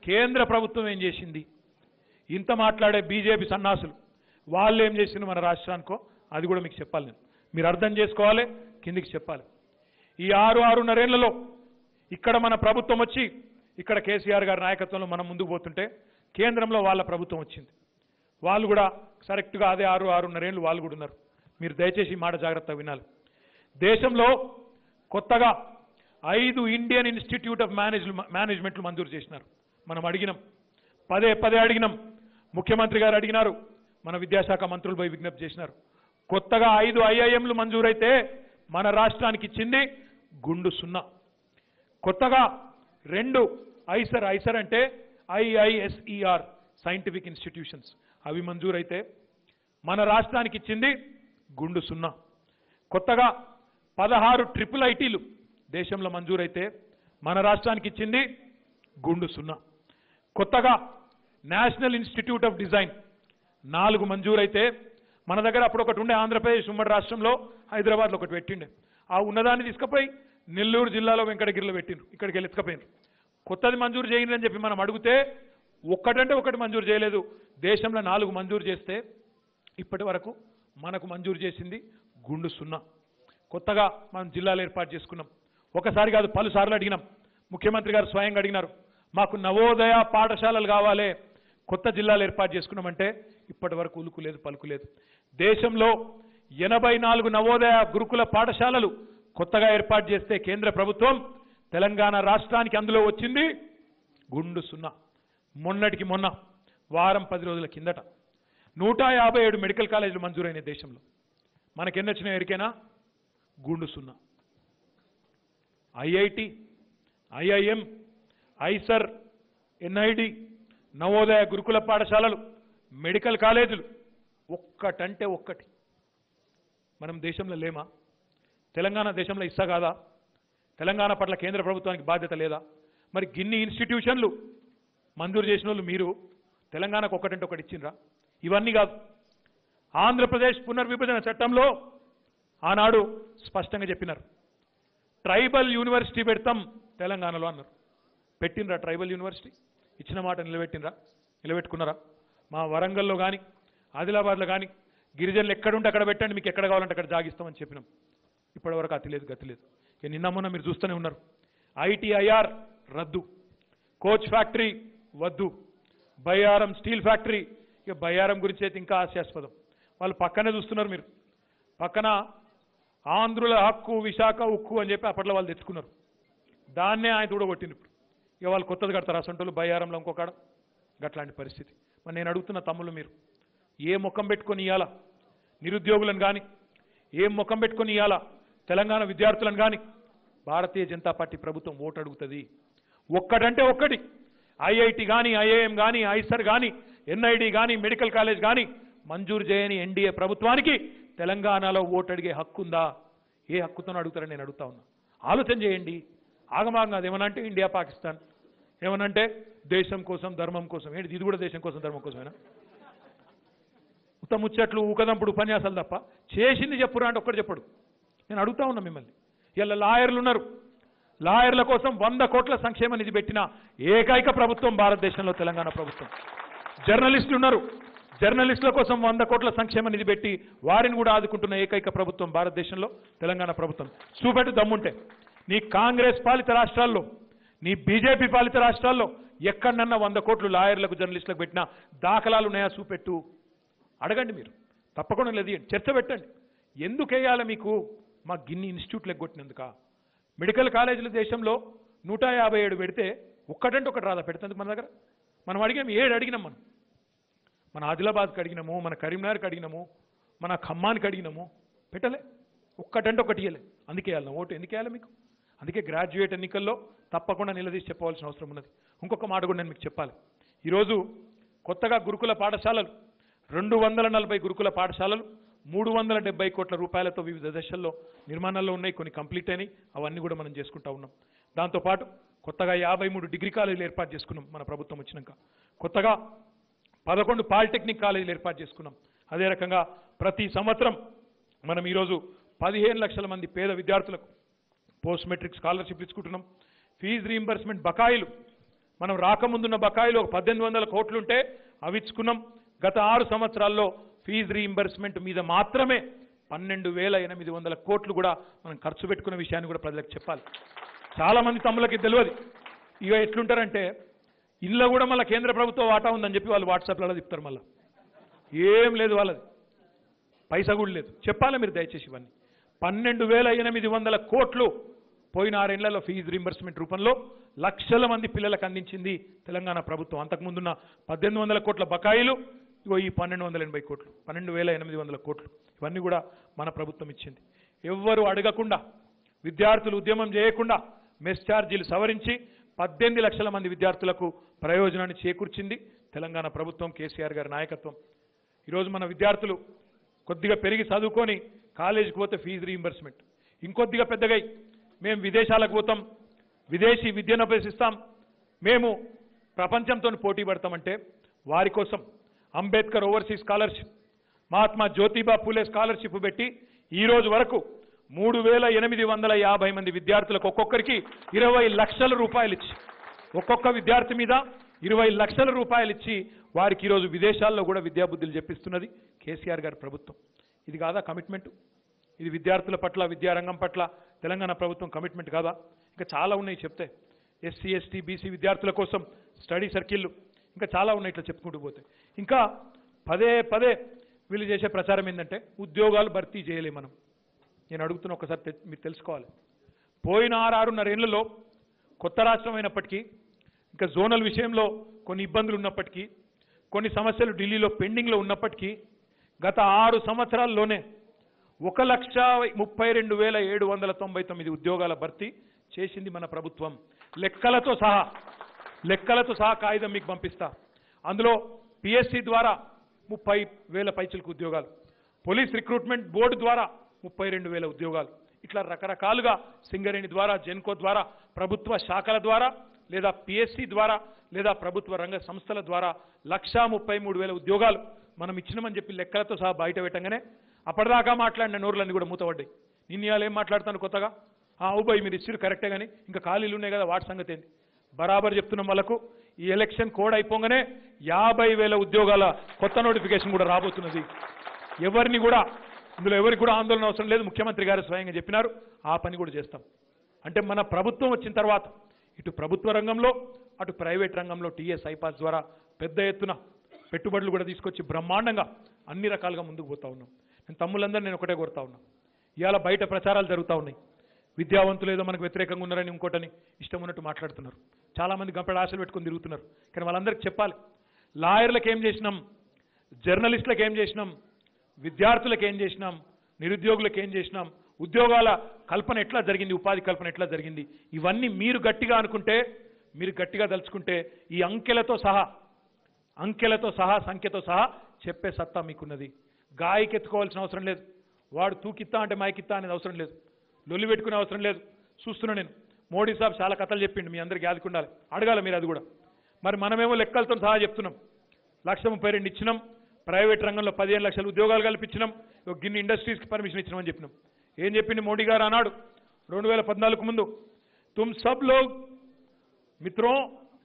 కేంద్ర ప్రభుత్వం ఏం చేసింది ఇంత మాట్లాడే బీజేపీ సన్నాసులు వాళ్ళు ఏం చేసింది మన రాష్ట్రానికో అది కూడా మీకు చెప్పాలి నేను మీరు అర్థం చేసుకోవాలి కిందికి చెప్పాలి ఈ ఆరు ఆరున్నరేళ్లలో ఇక్కడ మన ప్రభుత్వం వచ్చి ఇక్కడ కేసీఆర్ గారి నాయకత్వంలో మనం ముందుకు పోతుంటే కేంద్రంలో వాళ్ళ ప్రభుత్వం వచ్చింది వాళ్ళు కూడా కరెక్ట్గా అదే ఆరు ఆరున్నరేళ్ళు వాళ్ళు కూడా ఉన్నారు మీరు దయచేసి ఈ మాట జాగ్రత్తగా వినాలి దేశంలో కొత్తగా ఐదు ఇండియన్ ఇన్స్టిట్యూట్ ఆఫ్ మేనేజ్ మేనేజ్మెంట్లు మంజూరు చేసినారు మనం అడిగినాం పదే పదే అడిగినాం ముఖ్యమంత్రి గారు అడిగినారు మన విద్యాశాఖ మంత్రులు పోయి విజ్ఞప్తి చేసినారు కొత్తగా ఐదు ఐఐఎంలు మంజూరైతే మన రాష్ట్రానికి ఇచ్చింది గుండు సున్నా కొత్తగా రెండు ఐసర్ ఐసర్ అంటే ఐఐఎస్ఈఆర్ సైంటిఫిక్ ఇన్స్టిట్యూషన్స్ అవి మంజూరైతే మన రాష్ట్రానికి ఇచ్చింది గుండు సున్నా కొత్తగా పదహారు ట్రిపుల్ ఐటీలు దేశంలో మంజూరైతే మన రాష్ట్రానికి ఇచ్చింది గుండు సున్నా కొత్తగా నేషనల్ ఇన్స్టిట్యూట్ ఆఫ్ డిజైన్ నాలుగు మంజూరైతే మన దగ్గర అప్పుడు ఒకటి ఉండే ఆంధ్రప్రదేశ్ ఉమ్మడి రాష్ట్రంలో హైదరాబాద్లో ఒకటి పెట్టిండే ఆ ఉన్నదాన్ని తీసుకుపోయి నెల్లూరు జిల్లాలో వెంకటగిరిలో పెట్టిండ్రు ఇక్కడికి వెళ్ళి ఎత్తుకపోయినారు కొత్తది మంజూరు చేయండి అని చెప్పి మనం అడిగితే ఒక్కటంటే ఒకటి మంజూరు చేయలేదు దేశంలో నాలుగు మంజూరు చేస్తే ఇప్పటి వరకు మనకు మంజూరు చేసింది గుండు సున్నా కొత్తగా మనం జిల్లాలు ఏర్పాటు చేసుకున్నాం ఒకసారి కాదు పలుసార్లు అడిగినాం ముఖ్యమంత్రి గారు స్వయంగా అడిగినారు మాకు నవోదయ పాఠశాలలు కావాలి కొత్త జిల్లాలు ఏర్పాటు చేసుకున్నామంటే ఇప్పటి వరకు ఉలుకు లేదు పలుకు లేదు దేశంలో ఎనభై నాలుగు నవోదయ గురుకుల పాఠశాలలు కొత్తగా ఏర్పాటు చేస్తే కేంద్ర ప్రభుత్వం తెలంగాణ రాష్ట్రానికి అందులో వచ్చింది గుండు సున్నా మొన్నటికి మొన్న వారం పది రోజుల కిందట నూట యాభై ఏడు మెడికల్ కాలేజీలు మంజూరైన దేశంలో మనకెన్ని వచ్చినాయి ఎరికేనా గుండు సున్నా IIT IIM IISER NID Navodaya గురుకుల పాఠశాలలు మెడికల్ కాలేజీలు ఒక్కటంటే ఒక్కటి మనం దేశంలో లేమా తెలంగాణ దేశంలో ఇస్తా కాదా తెలంగాణ పట్ల కేంద్ర ప్రభుత్వానికి బాధ్యత లేదా మరి గిన్ని ఇన్స్టిట్యూషన్లు మంజూరు చేసిన వాళ్ళు మీరు తెలంగాణకు ఒకటంటే ఒకటి ఇచ్చిండ్రా ఇవన్నీ కాదు ఆంధ్రప్రదేశ్ పునర్విభజన చట్టంలో ఆనాడు స్పష్టంగా చెప్పినారు ట్రైబల్ యూనివర్సిటీ పెడతాం తెలంగాణలో అన్నారు పెట్టినరా ట్రైబల్ యూనివర్సిటీ ఇచ్చిన మాట నిలబెట్టినరా నిలబెట్టుకున్నారా మా వరంగల్లో కానీ ఆదిలాబాద్లో కానీ గిరిజనులు ఎక్కడుంటే అక్కడ పెట్టండి మీకు ఎక్కడ కావాలంటే అక్కడ జాగిస్తామని చెప్పినాం ఇప్పటివరకు అతి లేదు గతి లేదు ఇక నిన్న మొన్న మీరు చూస్తూనే ఉన్నారు ఐటీఐఆర్ రద్దు కోచ్ ఫ్యాక్టరీ వద్దు బయ్యారం స్టీల్ ఫ్యాక్టరీ ఇక బయ్యారం గురించి అయితే ఇంకా హాస్యాస్పదం వాళ్ళు పక్కనే చూస్తున్నారు మీరు పక్కన ఆంధ్రుల హక్కు విశాఖ ఉక్కు అని చెప్పి అప్పట్లో వాళ్ళు తెచ్చుకున్నారు దాన్నే ఆయన కూడా కొట్టింది ఇప్పుడు ఇక వాళ్ళు కొత్తది కడతారు అసంటోళ్ళు బయ్యారంలో ఇంకొకడ గట్లాంటి పరిస్థితి మరి నేను అడుగుతున్న తమ్ముళ్ళు మీరు ఏ ముఖం పెట్టుకొని ఇవ్వాలా నిరుద్యోగులను కానీ ఏం ముఖం పెట్టుకొని ఇవ్వాలా తెలంగాణ విద్యార్థులను కానీ భారతీయ జనతా పార్టీ ప్రభుత్వం ఓటు అడుగుతుంది ఒక్కటంటే ఒక్కటి ఐఐటి కానీ ఐఐఎం కానీ ఐసర్ కానీ ఎన్ఐడి కానీ మెడికల్ కాలేజ్ కానీ మంజూరు చేయని ఎన్డీఏ ప్రభుత్వానికి తెలంగాణలో ఓటు అడిగే హక్కు ఉందా ఏ హక్కుతో అడుగుతారని నేను అడుగుతా ఉన్నా ఆలోచన చేయండి ఆగమాగం అది ఏమనంటే ఇండియా పాకిస్తాన్ ఏమనంటే దేశం కోసం ధర్మం కోసం ఏంటి ఇది కూడా దేశం కోసం ధర్మం కోసమేనా ఉత్త ముచ్చట్లు ఊకదంపుడు ఉపన్యాసాలు తప్ప చేసింది చెప్పురా అంటే ఒక్కడు చెప్పడు నేను అడుగుతా ఉన్నా మిమ్మల్ని ఇలా లాయర్లు ఉన్నారు లాయర్ల కోసం వంద కోట్ల సంక్షేమ నిధి పెట్టిన ఏకైక ప్రభుత్వం భారతదేశంలో తెలంగాణ ప్రభుత్వం జర్నలిస్టులు ఉన్నారు జర్నలిస్టుల కోసం వంద కోట్ల సంక్షేమ నిధి పెట్టి వారిని కూడా ఆదుకుంటున్న ఏకైక ప్రభుత్వం భారతదేశంలో తెలంగాణ ప్రభుత్వం చూపెట్టు దమ్ముంటే నీ కాంగ్రెస్ పాలిత రాష్ట్రాల్లో నీ బీజేపీ పాలిత రాష్ట్రాల్లో ఎక్కడన్నా వంద కోట్లు లాయర్లకు జర్నలిస్టులకు పెట్టిన దాఖలాలు ఉన్నాయా చూపెట్టు అడగండి మీరు తప్పకుండా లేదు చర్చ పెట్టండి ఎందుకు వేయాలి మీకు మా గిన్ని ఇన్స్టిట్యూట్లు ఎగ్గొట్టినందుక మెడికల్ కాలేజీల దేశంలో నూట యాభై ఏడు పెడితే ఒక్కటంటే ఒకటి రాదా పెడుతుంది మన దగ్గర మనం అడిగాం ఏడు అడిగినాం మనం మన ఆదిలాబాద్కి అడిగినాము మన కరీంనగర్కి అడిగినాము మన ఖమ్మానికి అడిగినాము పెట్టలే ఒక్కటంటే ఒకటి ఇయ్యలే అందుకే వేయాలి ఓటు ఎందుకు వేయాలి మీకు అందుకే గ్రాడ్యుయేట్ ఎన్నికల్లో తప్పకుండా నిలదీసి చెప్పవలసిన అవసరం ఉన్నది ఇంకొక మాట కూడా నేను మీకు చెప్పాలి ఈరోజు కొత్తగా గురుకుల పాఠశాలలు రెండు వందల నలభై గురుకుల పాఠశాలలు మూడు వందల డెబ్బై కోట్ల రూపాయలతో వివిధ దశల్లో నిర్మాణాల్లో ఉన్నాయి కొన్ని కంప్లీట్ అయినాయి అవన్నీ కూడా మనం చేసుకుంటా ఉన్నాం దాంతోపాటు కొత్తగా యాభై మూడు డిగ్రీ కాలేజీలు ఏర్పాటు చేసుకున్నాం మన ప్రభుత్వం వచ్చినాక కొత్తగా పదకొండు పాలిటెక్నిక్ కాలేజీలు ఏర్పాటు చేసుకున్నాం అదే రకంగా ప్రతి సంవత్సరం మనం ఈరోజు పదిహేను లక్షల మంది పేద విద్యార్థులకు పోస్ట్ మెట్రిక్ స్కాలర్షిప్ ఇచ్చుకుంటున్నాం ఫీజు రీయింబర్స్మెంట్ బకాయిలు మనం రాకముందున్న బకాయిలు ఒక పద్దెనిమిది వందల కోట్లుంటే అవి ఇచ్చుకున్నాం గత ఆరు సంవత్సరాల్లో ఫీజు రీయింబర్స్మెంట్ మీద మాత్రమే పన్నెండు వేల ఎనిమిది వందల కోట్లు కూడా మనం ఖర్చు పెట్టుకున్న విషయాన్ని కూడా ప్రజలకు చెప్పాలి చాలా మంది తమ్ములకి తెలియదు ఇక ఎట్లుంటారంటే ఇల్లు కూడా మళ్ళీ కేంద్ర ప్రభుత్వం వాటా ఉందని చెప్పి వాళ్ళు వాట్సాప్లలో చెప్తారు మళ్ళీ ఏం లేదు వాళ్ళది పైసా కూడా లేదు చెప్పాలి మీరు దయచేసి ఇవన్నీ పన్నెండు వేల ఎనిమిది వందల కోట్లు పోయిన ఆరేళ్లలో ఫీజు రింబర్స్మెంట్ రూపంలో లక్షల మంది పిల్లలకు అందించింది తెలంగాణ ప్రభుత్వం అంతకుముందున్న పద్దెనిమిది వందల కోట్ల బకాయిలు ఇగో ఈ పన్నెండు వందల ఎనభై కోట్లు పన్నెండు వేల ఎనిమిది వందల కోట్లు ఇవన్నీ కూడా మన ప్రభుత్వం ఇచ్చింది ఎవ్వరు అడగకుండా విద్యార్థులు ఉద్యమం చేయకుండా మెస్ ఛార్జీలు సవరించి పద్దెనిమిది లక్షల మంది విద్యార్థులకు ప్రయోజనాన్ని చేకూర్చింది తెలంగాణ ప్రభుత్వం కేసీఆర్ గారి నాయకత్వం ఈరోజు మన విద్యార్థులు కొద్దిగా పెరిగి చదువుకొని కాలేజీకి పోతే ఫీజు రీయింబర్స్మెంట్ ఇంకొద్దిగా పెద్దగా మేము విదేశాలకు పోతాం విదేశీ విద్యను అభ్యసిస్తాం మేము ప్రపంచంతో పోటీ పడతామంటే వారి కోసం Ambedkar overseas scholarship Mahatma Jyotiba Phule scholarship పెట్టి ఈ రోజు వరకు మూడు వేల ఎనిమిది వందల యాభై మంది విద్యార్థులకు ఒక్కొక్కరికి ఇరవై లక్షల రూపాయలు ఇచ్చి ఒక్కొక్క విద్యార్థి మీద ఇరవై లక్షల రూపాయలు ఇచ్చి వారికి ఈరోజు విదేశాల్లో కూడా విద్యాబుద్ధులు చెప్పిస్తున్నది కేసీఆర్ గారి ప్రభుత్వం ఇది కాదా కమిట్మెంట్ ఇది విద్యార్థుల పట్ల విద్యారంగం పట్ల తెలంగాణ ప్రభుత్వం కమిట్మెంట్ కాదా ఇంకా చాలా ఉన్నాయి చెప్తే ఎస్సీ ఎస్టీ బీసీ విద్యార్థుల కోసం స్టడీ సర్కిళ్ళు ఇంకా చాలా ఉన్నాయి ఇట్లా చెప్పుకుంటూ పోతే ఇంకా పదే పదే వీళ్ళు చేసే ప్రచారం ఏంటంటే ఉద్యోగాలు భర్తీ చేయలేం మనం నేను అడుగుతున్న ఒకసారి తె- మీరు తెలుసుకోవాలి పోయిన ఆరు ఆరున్నర ఏళ్లలో కొత్త రాష్ట్రం అయినప్పటికీ ఇంకా జోనల్ విషయంలో కొన్ని ఇబ్బందులు ఉన్నప్పటికీ కొన్ని సమస్యలు ఢిల్లీలో పెండింగ్లో ఉన్నప్పటికీ గత ఆరు సంవత్సరాల్లోనే ఒక లక్ష ముప్పై రెండు వేల ఏడు వందల తొంభై తొమ్మిది ఉద్యోగాల భర్తీ చేసింది మన ప్రభుత్వం లెక్కలతో సహా లెక్కలతో సహా కాగితం మీకు పంపిస్తా అందులో పిఎస్సి ద్వారా ముప్పై వేల పైచలకు ఉద్యోగాలు పోలీస్ రిక్రూట్మెంట్ బోర్డు ద్వారా ముప్పై రెండు వేల ఉద్యోగాలు ఇట్లా రకరకాలుగా సింగరేణి ద్వారా జెన్కో ద్వారా ప్రభుత్వ శాఖల ద్వారా లేదా పిఎస్సి ద్వారా లేదా ప్రభుత్వ రంగ సంస్థల ద్వారా లక్షా ముప్పై మూడు వేల ఉద్యోగాలు మనం ఇచ్చినామని చెప్పి లెక్కలతో సహా బయట పెట్టంగానే అప్పటిదాకా మాట్లాడిన నోరులన్నీ కూడా మూతపడ్డాయి నిన్న ఇవాళ ఏం మాట్లాడతాను కొత్తగా ఆ ఉబాయ్ మీరు ఇచ్చిరు కరెక్టే కానీ ఇంకా ఖాళీలు ఉన్నాయి కదా వాటి సంగతి ఏంది బరాబర్ చెప్తున్నాం వాళ్ళకు ఈ ఎలక్షన్ కోడ్ అయిపోగానే యాభై వేల ఉద్యోగాల కొత్త నోటిఫికేషన్ కూడా రాబోతున్నది ఎవరిని కూడా ఇందులో ఎవరికి కూడా ఆందోళన అవసరం లేదు ముఖ్యమంత్రి గారు స్వయంగా చెప్పినారు ఆ పని కూడా చేస్తాం అంటే మన ప్రభుత్వం వచ్చిన తర్వాత ఇటు ప్రభుత్వ రంగంలో అటు ప్రైవేట్ రంగంలో టీఎస్ ఐపాస్ ద్వారా పెద్ద ఎత్తున పెట్టుబడులు కూడా తీసుకొచ్చి బ్రహ్మాండంగా అన్ని రకాలుగా ముందుకు పోతా ఉన్నాం నేను తమ్ములందరూ నేను ఒకటే కోరుతా ఉన్నా ఇవాళ బయట ప్రచారాలు జరుగుతూ ఉన్నాయి విద్యావంతులు ఏదో మనకు వ్యతిరేకంగా ఉన్నారని ఇంకోటని ఇష్టం ఉన్నట్టు మాట్లాడుతున్నారు చాలా మంది గంపెడ ఆశలు పెట్టుకొని తిరుగుతున్నారు కానీ వాళ్ళందరికీ చెప్పాలి లాయర్లకు ఏం చేసినాం జర్నలిస్టులకు ఏం చేసినాం విద్యార్థులకు ఏం చేసినాం నిరుద్యోగులకు ఏం చేసినాం ఉద్యోగాల కల్పన ఎట్లా జరిగింది ఉపాధి కల్పన ఎట్లా జరిగింది ఇవన్నీ మీరు గట్టిగా అనుకుంటే మీరు గట్టిగా తలుచుకుంటే ఈ అంకెలతో సహా అంకెలతో సహా సంఖ్యతో సహా చెప్పే సత్తా మీకున్నది గాయకి ఎత్తుకోవాల్సిన అవసరం లేదు వాడు తూకిత్తా అంటే మైకిత్తా అనేది అవసరం లేదు లొల్లి పెట్టుకునే అవసరం లేదు చూస్తున్నా నేను మోడీ సాబ్ చాలా కథలు చెప్పిండు మీ అందరికి యాదకు ఉండాలి అడగాలి మీరు అది కూడా మరి మనమేమో లెక్కలతో సహా చెప్తున్నాం లక్ష ముప్పై రెండు ఇచ్చినాం ప్రైవేట్ రంగంలో పదిహేను లక్షల ఉద్యోగాలు కల్పించినాం ఒక గిన్ని ఇండస్ట్రీస్కి పర్మిషన్ ఇచ్చినామని చెప్పినాం ఏం చెప్పింది మోడీ గారు అన్నాడు రెండు వేల పద్నాలుగు ముందు తుమ్ సబ్ లోగ్ మిత్రోं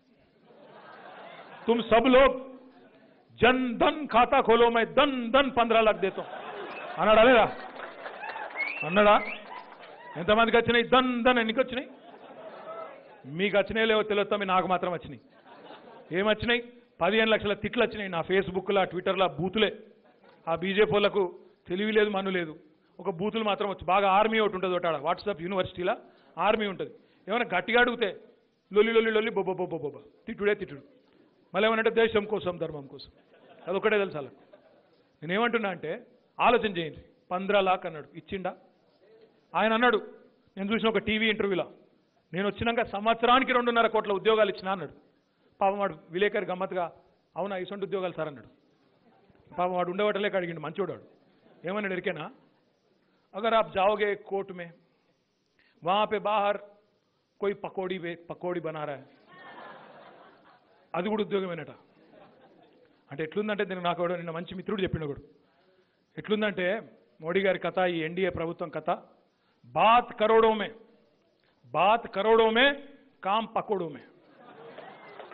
तुम सब लोग जन धन खाता खोलो मैं धन धन पंद्रह लाख देता हूं అన్నాడా లేదా అన్నాడా ఎంతమందికి వచ్చినాయి దన్ దన్ ఎన్నికి వచ్చినాయి మీకు వచ్చినాయి లేవో తెలియదు మీ నాకు మాత్రం వచ్చినాయి ఏం వచ్చినాయి పదిహేను లక్షల తిట్లు వచ్చినాయి నా ఫేస్బుక్లో ట్విట్టర్లో బూతులే ఆ బీజేపీ వాళ్ళకు తెలివి లేదు మను లేదు ఒక బూతులు మాత్రం వచ్చు బాగా ఆర్మీ ఒకటి ఉంటుంది ఒకటి ఆడ వాట్సాప్ యూనివర్సిటీలో ఆర్మీ ఉంటుంది ఏమైనా గట్టిగా అడిగితే లొల్లి లొల్లి లొల్లి బొబ్బ బొబ్బ బొబ్బ తిట్టుడే తిట్టుడు మళ్ళీ ఏమనంటే దేశం కోసం ధర్మం కోసం అదొకటే తెలుసు వాళ్ళకు నేనేమంటున్నా అంటే ఆలోచన చేయండి పంద్రా లాక్ అన్నాడు ఇచ్చిండా ఆయన అన్నాడు నేను చూసిన ఒక టీవీ ఇంటర్వ్యూలో నేను వచ్చినాక సంవత్సరానికి రెండున్నర కోట్ల ఉద్యోగాలు ఇచ్చినా అన్నాడు పాపం వాడు విలేకరి గమ్మత్తుగా అవునా ఇసొంటి ఉద్యోగాలు సార్ అన్నాడు పాపం వాడు ఉండేవాటలేక అడిగిండు మంచోడు వాడు ఏమన్నాడు ఎరికేనా अगर आप जाओगे कोर्ट में वहां पे बाहर कोई पकौड़ी बे पकौड़ी बना रहा है అది కూడా ఉద్యోగమేనట అంటే ఎట్లుందంటే నేను నాకు ఎవడో నిన్న మంచి మిత్రుడు చెప్పిండు ఒకడు ఎట్లుందంటే మోడీ గారి కథ ఈ ఎన్డీఏ ప్రభుత్వం కథ బాత్ కరోడో మే బాత్ కరోడో మే కామ్ పకోడో మే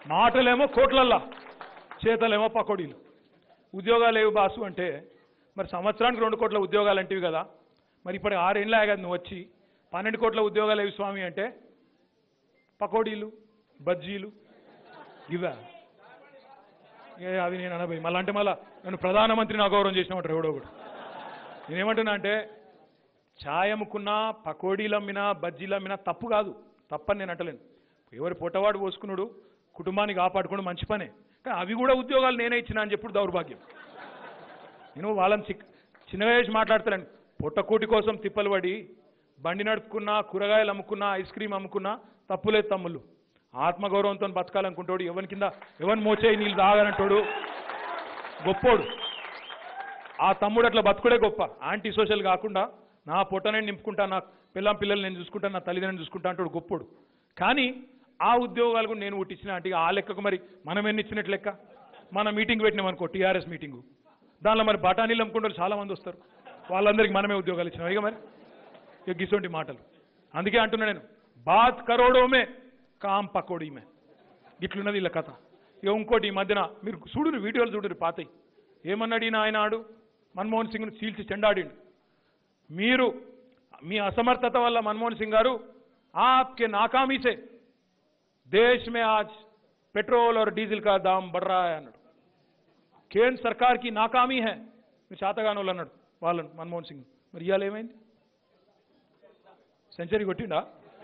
మాటలేమో కోట్లల్లా చేతలేమో పకోడీలు ఉద్యోగాలు లేవు బాసు అంటే మరి సంవత్సరానికి రెండు కోట్ల ఉద్యోగాలు అంటివి కదా మరి ఇప్పుడు ఆరేళ్ళే కదా నువ్వు వచ్చి పన్నెండు కోట్ల ఉద్యోగాలు లేవు స్వామి అంటే పకోడీలు బజ్జీలు ఇవా ఏ అవి నేను అనబోయి మళ్ళీ అంటే మళ్ళీ నన్ను ప్రధానమంత్రిని అగౌరవం చేసినట్టు ఎవడో ఒకడు నేనేమంటున్నా అంటే ఛాయ్ అమ్ముకున్నా పకోడీలు అమ్మినా బజ్జీలు అమ్మినా తప్పు కాదు తప్పని నేను అంటలేను ఎవరి పొట్టవాడు పోసుకున్నాడు కుటుంబాన్ని కాపాడుకోవడం మంచి పనే కానీ అవి కూడా ఉద్యోగాలు నేనే ఇచ్చినా అని చెప్పుడు దౌర్భాగ్యం నేను వాళ్ళని చిక్ చిన్నగా చేసి మాట్లాడతాను పొట్టకూటి కోసం తిప్పలు పడి బండి నడుపుకున్నా కూరగాయలు అమ్ముకున్నా ఐస్ క్రీమ్ అమ్ముకున్నా తప్పులేదు తమ్ముళ్ళు ఆత్మగౌరవంతో బతకాలనుకుంటాడు ఎవరి కింద ఎవరిని మోచేయి నీళ్ళు తాగాలంటాడు గొప్పోడు ఆ తమ్ముడు అట్లా బతుకుడే గొప్ప యాంటీ సోషల్ కాకుండా నా పొట్ట నేను నింపుకుంటా నా పిల్లం పిల్లలు నేను చూసుకుంటా నా తల్లిదండ్రులు చూసుకుంటా అంటాడు గొప్పోడు కానీ ఆ ఉద్యోగాలు కూడా నేను పుట్టించిన అంటే ఆ లెక్కకు మరి మనం ఎన్ని ఇచ్చినట్టు లెక్క మన మీటింగ్ పెట్టినాం అనుకో టీఆర్ఎస్ మీటింగు దానిలో మరి బఠానీలు అమ్ముకుంటారు చాలా మంది వస్తారు వాళ్ళందరికీ మనమే ఉద్యోగాలు ఇచ్చినాం ఇక మరి ఇక గిసోంటి మాటలు అందుకే అంటున్నా నేను బాత్ కరోడోమే కామ్ పకోడీమే ఇట్లున్నది వీళ్ళ కథ ఇక ఇంకోటి ఈ మధ్యన మీరు చూడురు వీడియోలు చూడురు పాతయి ఏమన్నాడు ఈయన ఆయన ఆడు మన్మోహన్ సింగ్ను చీల్చి చెండాడిండు మీరు మీ అసమర్థత వల్ల మన్మోహన్ సింగ్ గారు आपके नाकामी से देश में आज पेट्रोल और डीजल का दाम बढ़ रहा है అన్నాడు కేంద్ర సర్కార్ కి నాకామీ హై మీరు శాతగాని వాళ్ళు అన్నాడు వాళ్ళను మన్మోహన్ సింగ్ మరి ఇవాళ ఏమైంది సెంచరీ కొట్టిండా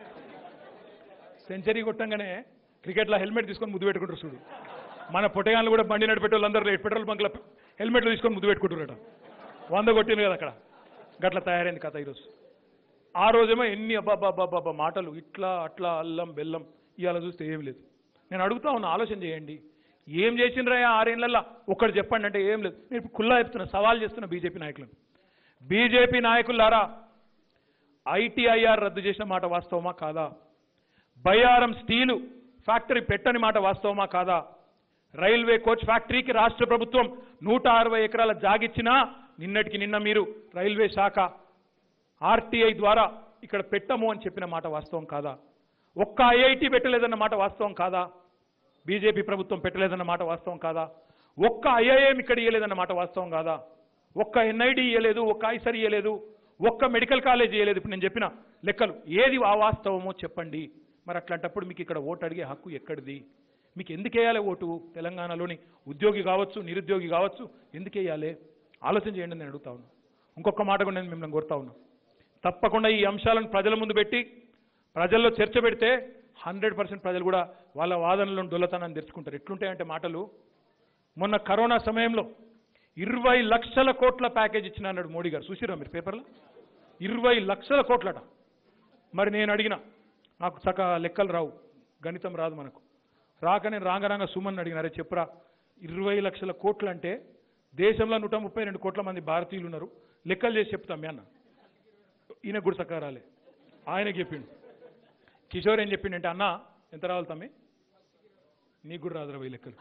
సెంచరీ కొట్టంగానే క్రికెట్లో హెల్మెట్ తీసుకొని ముద్దు పెట్టుకుంటారు చూడు మన పొట్టగాళ్ళు కూడా బండి నడిపెట్టే వాళ్ళందరూ పెట్రోల్ బంక్ల హెల్మెట్లు తీసుకొని ముద్దు పెట్టుకుంటారట వంద కొట్టింది కదా అక్కడ గట్ల తయారైంది కథ ఈరోజు ఆ రోజేమో ఎన్ని అబ్బాబ్బాబ్బాబ్బా మాటలు ఇట్లా అట్లా అల్లం బెల్లం ఇవాళ చూస్తే ఏం లేదు నేను అడుగుతా ఉన్నా ఆలోచన చేయండి ఏం చేసిండ్రా ఆరేళ్లలో ఒక్కడు చెప్పండి అంటే ఏం లేదు నేను ఇప్పుడు కుల్లా చెప్తున్నా సవాల్ చేస్తున్నా బీజేపీ నాయకులను బీజేపీ నాయకులారా ఐటీఐఆర్ రద్దు చేసిన మాట వాస్తవమా కాదా బయ్యారం స్టీలు ఫ్యాక్టరీ పెట్టని మాట వాస్తవమా కాదా రైల్వే కోచ్ ఫ్యాక్టరీకి రాష్ట్ర ప్రభుత్వం నూట అరవై ఎకరాల జాగిచ్చినా నిన్నటికి నిన్న మీరు రైల్వే శాఖ ఆర్టీఐ ద్వారా ఇక్కడ పెట్టము అని చెప్పిన మాట వాస్తవం కాదా ఒక్క ఐఐటి పెట్టలేదన్న మాట వాస్తవం కాదా బీజేపీ ప్రభుత్వం పెట్టలేదన్న మాట వాస్తవం కాదా ఒక్క ఐఐఎం ఇక్కడ ఇయ్యలేదన్న మాట వాస్తవం కాదా ఒక్క ఎన్ఐడి ఇయ్యలేదు ఒక్క ఐసర్ ఇయ్యలేదు ఒక్క మెడికల్ కాలేజ్ ఇయ్యలేదు ఇప్పుడు నేను చెప్పిన లెక్కలు ఏది ఆ వాస్తవమో చెప్పండి మరి అట్లాంటప్పుడు మీకు ఇక్కడ ఓటు అడిగే హక్కు ఎక్కడిది మీకు ఎందుకు వేయాలి ఓటు తెలంగాణలోని ఉద్యోగి కావచ్చు నిరుద్యోగి కావచ్చు ఎందుకు వేయాలి ఆలోచన చేయండి అని నేను అడుగుతా ఉన్నా ఇంకొక మాట కూడా నేను మిమ్మల్ని కోరుతా ఉన్నా తప్పకుండా ఈ అంశాలను ప్రజల ముందు పెట్టి ప్రజల్లో చర్చ పెడితే హండ్రెడ్ పర్సెంట్ ప్రజలు కూడా వాళ్ళ వాదనలను దొల్లతనాన్ని తెరుచుకుంటారు ఎట్లుంటాయంటే మాటలు మొన్న కరోనా సమయంలో ఇరవై లక్షల కోట్ల ప్యాకేజ్ ఇచ్చిన అన్నాడు మోడీ గారు చూసిరా మీరు పేపర్లో ఇరవై లక్షల కోట్లట మరి నేను అడిగిన నాకు సక లెక్కలు రావు గణితం రాదు మనకు రాక నేను రాంగరాంగ సుమన్ అడిగిన అరే చెప్పురా ఇరవై లక్షల కోట్లు అంటే దేశంలో నూట ముప్పై రెండు కోట్ల మంది భారతీయులు ఉన్నారు లెక్కలు చేసి చెప్తాం మీ అన్న ఈయన కూడా చక్కగా రాలే ఆయనకి చెప్పిండు కిషోర్ ఏం చెప్పిండంటే అన్న ఎంత రావాలి తమ్మి నీకు కూడా రాదు ఇరవై లెక్కలు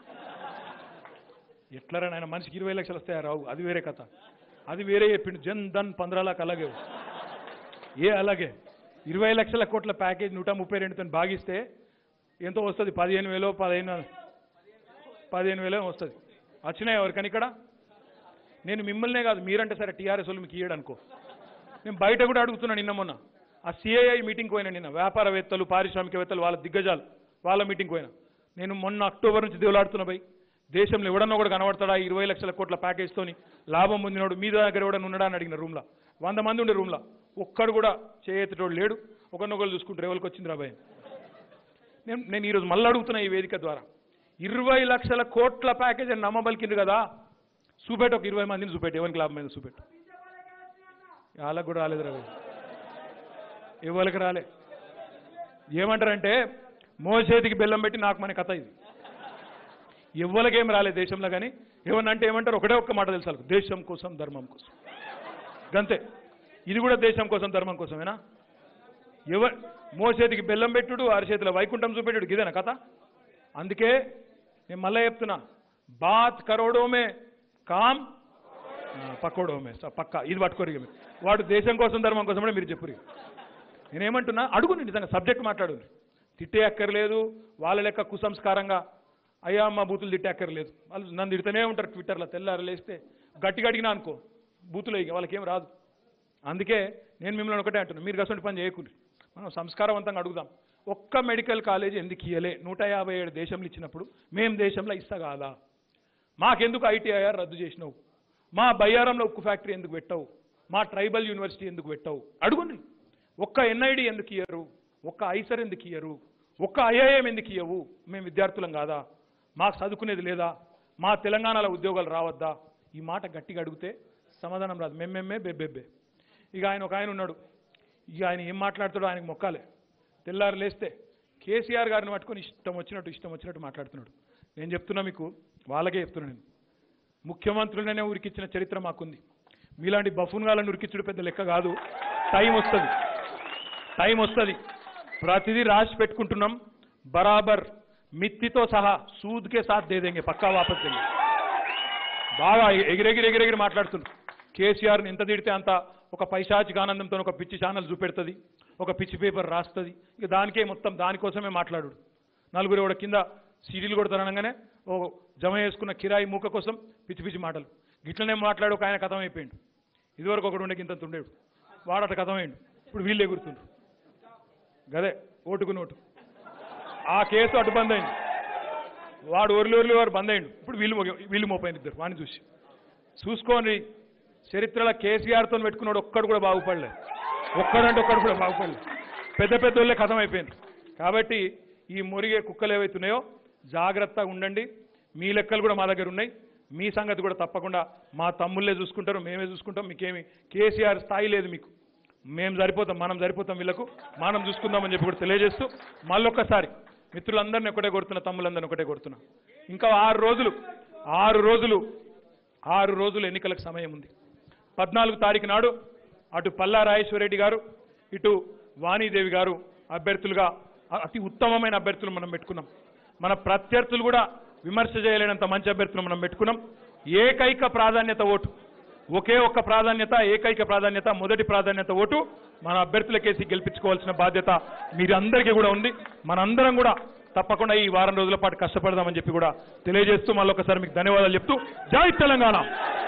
ఎట్లరా నాయన మనిషికి ఇరవై లక్షలు వస్తాయా రావు అది వేరే కథ అది వేరే చెప్పిండు జన్ ధన్ పంద్రాలకు అలాగే ఏ అలాగే ఇరవై లక్షల కోట్ల ప్యాకేజ్ నూట ముప్పై రెండుతో భాగిస్తే ఎంతో వస్తుంది పదిహేను వేలో పదిహేను పదిహేను వేలో వస్తుంది వచ్చినాయి ఎవరికని ఇక్కడ నేను మిమ్మల్నే కాదు మీరంటే సరే టీఆర్ఎస్ వాళ్ళు మీకు ఇయ్యడు అనుకో నేను బయట కూడా అడుగుతున్నాను నిన్న మొన్న ఆ సిఐఐ మీటింగ్ పోయినా నిన్న వ్యాపారవేత్తలు పారిశ్రామికవేత్తలు వాళ్ళ దిగ్గజాలు వాళ్ళ మీటింగ్ పోయినా నేను మొన్న అక్టోబర్ నుంచి దేవులాడుతున్నా పోయి దేశంలో ఎవడన్నా కూడా కనబడతాడా ఈ ఇరవై లక్షల కోట్ల ప్యాకేజ్తోని లాభం పొందినోడు మీ దగ్గర ఎవడన్నా ఉన్నాడా అని అడిగిన రూమ్లో వంద మంది ఉండే రూమ్లో ఒక్కడు కూడా చేయెత్తటోడు లేడు ఒకరినొకరు చూసుకుంటారు ఎవరికి వచ్చింది రాబాయ్ నేను నేను ఈరోజు మళ్ళీ అడుగుతున్నా ఈ వేదిక ద్వారా ఇరవై లక్షల కోట్ల ప్యాకేజ్ అని నమ్మబలికింది కదా చూపెట్టు ఒక ఇరవై మందిని చూపెట్టు ఎవరికి లాభమైంది చూపెట్టు వాళ్ళకు కూడా రాలేదు రవి ఎవరికి రాలే ఏమంటారంటే మోసేతికి బెల్లం పెట్టి నాకు మన కథ ఇది ఎవ్వరికేం రాలేదు దేశంలో కానీ ఏమన్నా అంటే ఏమంటారు ఒకటే ఒక్క మాట తెలుసు వాళ్ళకు, దేశం కోసం ధర్మం కోసం గంతే ఇది కూడా దేశం కోసం ధర్మం కోసమేనా ఎవ మోసేతికి బెల్లం పెట్టుడు అరిచేతిలో వైకుంఠం చూపెట్టుడు ఇదేనా కథ అందుకే నేను మళ్ళీ చెప్తున్నా బాత్ కరోడోమే కామ్ ఆ, పక్కోడోమే స- పక్క ఇది పట్టుకోరు ఇక మీరు. వాడు దేశం కోసం ధర్మం కోసం కూడా మీరు చెప్పురు నేనేమంటున్నా అడుగుని నిజంగా సబ్జెక్ట్ మాట్లాడు తిట్టే అక్కర్లేదు వాళ్ళ లెక్క కుసంస్కారంగా అయ్యా అమ్మ బూతులు తిట్టాకర్లేదు వాళ్ళు నన్ను తిడుతూనే ఉంటారు ట్విట్టర్లో తెల్లారు లేస్తే గట్టిగా అడిగినా అనుకో బూతులు ఇక వాళ్ళకేం రాదు అందుకే నేను మిమ్మల్ని ఒకటే అంటున్నాను మీరు గసంటి పని చేయకూడదు మనం సంస్కారవంతంగా అడుగుదాం ఒక్క మెడికల్ కాలేజ్ ఎందుకు ఇయ్యలే నూట యాభై ఏడు దేశంలో ఇచ్చినప్పుడు మేము దేశంలో ఇస్తా కాదా మాకెందుకు ఐటీఐఆర్ రద్దు చేసినావు మా బయ్యారంలో ఉక్కు ఫ్యాక్టరీ ఎందుకు పెట్టావు మా ట్రైబల్ యూనివర్సిటీ ఎందుకు పెట్టావు అడుగుని ఒక్క ఎన్ఐడి ఎందుకు ఇయ్యరు ఒక్క ఐసర్ ఎందుకు ఇయ్యరు ఒక్క ఐఐఎం ఎందుకు ఇయ్యవు మేము విద్యార్థులం కాదా మాకు చదువుకునేది లేదా మా తెలంగాణలో ఉద్యోగాలు రావద్దా ఈ మాట గట్టిగా అడిగితే సమాధానం రాదు మెమ్మెమ్మే బెబ్బెబ్బే ఇక ఆయన ఒక ఆయన ఉన్నాడు ఇక ఆయన ఏం మాట్లాడుతాడో ఆయనకు మొక్కాలే తెల్లారు లేస్తే కేసీఆర్ గారిని పట్టుకొని ఇష్టం వచ్చినట్టు ఇష్టం వచ్చినట్టు మాట్లాడుతున్నాడు నేను చెప్తున్నా మీకు వాళ్ళకే చెప్తున్నా నేను ముఖ్యమంత్రులనే ఉరికిచ్చిన చరిత్ర మాకుంది మీలాంటి బఫున్గాలను ఉరికిచ్చుడు పెద్ద లెక్క కాదు టైం వస్తుంది టైం వస్తుంది ప్రతిదీ రాసి పెట్టుకుంటున్నాం బరాబర్ మిత్తితో సహా సూద్కే సాత్ దేదేంగే పక్కా వాపస్ దేంగే బాగా ఎగిరెగిరి ఎగిరెగిరి మాట్లాడుతున్నారు కేసీఆర్ని ఎంత తిడితే అంత ఒక పైశాచిక ఆనందంతో ఒక పిచ్చి ఛానల్ చూపెడుతుంది ఒక పిచ్చి పేపర్ రాస్తుంది ఇక దానికే మొత్తం దానికోసమే మాట్లాడు నలుగురు కూడా కింద సీడీలు కొడతారనగానే ఓ జమ చేసుకున్న కిరాయి మూక కోసం పిచ్చి పిచ్చి మాటలు గిట్లనే మాట్లాడు ఒక ఆయన కథం అయిపోయిండు ఇదివరకు ఒకడు ఉండే ఇంత ఉండేడు వాడట కథం అయిండు ఇప్పుడు వీళ్ళే గుర్తుండ్రు గదే ఓటుకు నోటు ఆ కేసు అటు బంద్ అయింది వాడు ఒర్లు ఒర్లు వాడు బంద్ అయిండు ఇప్పుడు వీళ్ళు మోగ- వీళ్ళు మోపోయింది ఇద్దరు వాడిని చూసి చూసుకోండి చరిత్రలో కేసీఆర్తో పెట్టుకున్నాడు ఒక్కడు కూడా బాగుపడలే ఒక్కడంటే ఒక్కడు కూడా బాగుపడలే పెద్ద పెద్ద వాళ్ళే కథం అయిపోయింది కాబట్టి ఈ మురిగే కుక్కలు ఏవైతున్నాయో జాగ్రత్తగా ఉండండి మీ లెక్కలు కూడా మా దగ్గర ఉన్నాయి మీ సంగతి కూడా తప్పకుండా మా తమ్ముళ్ళే చూసుకుంటారు మేమే చూసుకుంటాం మీకేమి కేసీఆర్ స్థాయి లేదు మీకు మేము సరిపోతాం మనం సరిపోతాం వీళ్ళకు మనం చూసుకుందామని చెప్పి కూడా తెలియజేస్తూ మళ్ళొక్కసారి మిత్రులందరినీ ఒకటే కొడుతున్నా తమ్ములందరినీ ఒకటే కొడుతున్నా ఇంకా ఆరు రోజులు ఆరు రోజులు ఆరు రోజులు ఎన్నికలకు సమయం ఉంది పద్నాలుగు తారీఖు నాడు అటు పల్లా రాజేశ్వరరెడ్డి గారు ఇటు వాణీదేవి గారు అభ్యర్థులుగా అ- అతి ఉత్తమమైన అభ్యర్థులు మనం పెట్టుకున్నాం మన ప్రత్యర్థులు కూడా విమర్శ చేయలేనంత మంచి అభ్యర్థులు మనం పెట్టుకున్నాం ఏకైక ప్రాధాన్యత ఓటు ఒకే ఒక్క ప్రాధాన్యత ఏకైక ప్రాధాన్యత మొదటి ప్రాధాన్యత ఓటు మన అభ్యర్థులకేసి గెలిపించుకోవాల్సిన బాధ్యత మీరందరికీ కూడా ఉంది మనందరం కూడా తప్పకుండా ఈ వారం రోజుల పాటు కష్టపడదామని చెప్పి కూడా తెలియజేస్తూ మళ్ళొకసారి మీకు ధన్యవాదాలు చెప్తూ జై తెలంగాణ